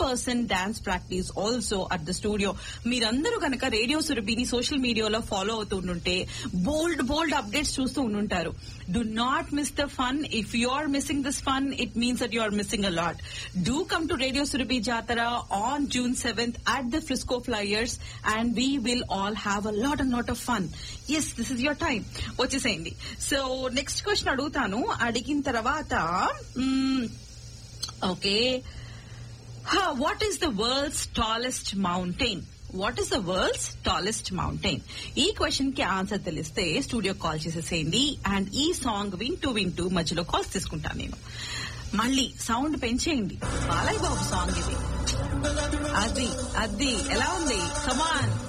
person dance practice also at the studio మీరందరూ కనుక radio సురభిని సోషల్ మీడియాలో ఫాలో అవుతూ ఉంటే బోల్డ్ బోల్డ్ అప్డేట్స్ చూస్తూ ఉండుంటారు do not miss the fun if you are missing this fun it means that you are missing a lot do come to radio Surabhi Jatara on June seventh at the Frisco Flyers and we will all have a lot and lot of fun yes this is your time వచ్చేసేయండి so next question అడుగుతాను అడిగిన తర్వాత okay what is the world's tallest mountain what is the world's tallest mountain ఈ question కి answer తెలిస్తే studio call చేసేసేయండి and ఈ song వింటూ వింటూ మధ్యలో కాల్స్ తీసుకుంటాను నేను మళ్ళీ సౌండ్ పెంచేయండి బాలయ్య బాబు సాంగ్ ఇది అది అది ఎలా ఉంది కమాన్